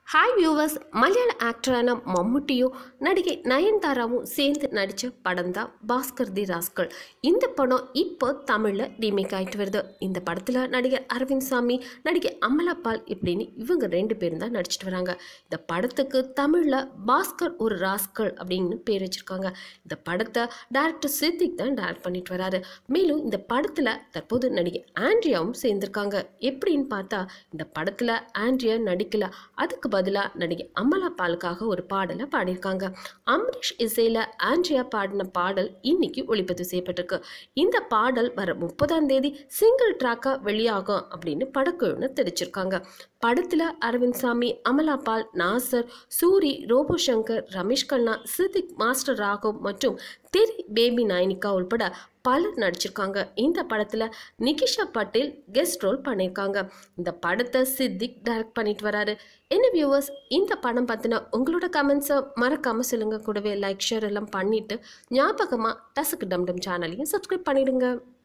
hi viewers மலையாள ஆக்டரான மம்முட்டியும் நடிகை நயன்தாராவும் சேர்ந்து நடித்த படம் தான் பாஸ்கர் தி ராஸ்கல் இந்த படம் இப்போ தமிழில் ரீமேக் ஆகிட்டு வருது இந்த படத்தில் நடிகர் அரவிந்த் சாமி நடிகை அமலா பால் இப்படின்னு இவங்க ரெண்டு பேரும் தான் நடிச்சிட்டு வராங்க இந்த படத்துக்கு தமிழில் பாஸ்கர் ஒரு ராஸ்கல் அப்படின்னு பேர் வச்சுருக்காங்க இந்த படத்தை டேரக்டர் சித்திக் தான் டேரக்ட் பண்ணிட்டு வராரு மேலும் இந்த படத்தில் தற்போது நடிகை ஆண்ட்ரியாவும் சேர்ந்திருக்காங்க எப்படின்னு பார்த்தா இந்த படத்தில் ஆண்ட்ரியா நடிக்கல அதுக்கு பதிலாக நடிகை அமலா பாலுக்காக ஒரு பாடலை பாடியிருக்காங்க அம்பரீஷ் இசையில் ஆண்ட்ரியா பாடின பாடல் இன்னைக்கு ஒளிப்பதிவு செய்யப்பட்டிருக்கு இந்த பாடல் வர முப்பதாம் தேதி சிங்கிள் ட்ராக்காக வெளியாகும் அப்படின்னு படக்குழுவினர் தெரிவிச்சிருக்காங்க படத்தில் அரவிந்த் சாமி அமலா பால் நாசர் சூரி ரோபோ சங்கர் ரமேஷ் கண்ணா சித்திக் மாஸ்டர் ராகவ் மற்றும் திரி பேபி நயனிகா உள்பட பலர் நடிச்சிருக்காங்க இந்த படத்தில் நிகிஷா பட்டேல் கெஸ்ட் ரோல் பண்ணியிருக்காங்க இந்த படத்தை சித்திக் டைரக்ட் பண்ணிட்டு வராரு என்ன வியூவர்ஸ் இந்த படம் பார்த்தினா உங்களோட கமெண்ட்ஸை மறக்காமல் சொல்லுங்கள் கூடவே லைக் ஷேர் எல்லாம் பண்ணிவிட்டு ஞாபகமாக டசுக்கு டம் டம் சேனலையும் சப்ஸ்கிரைப் பண்ணிடுங்க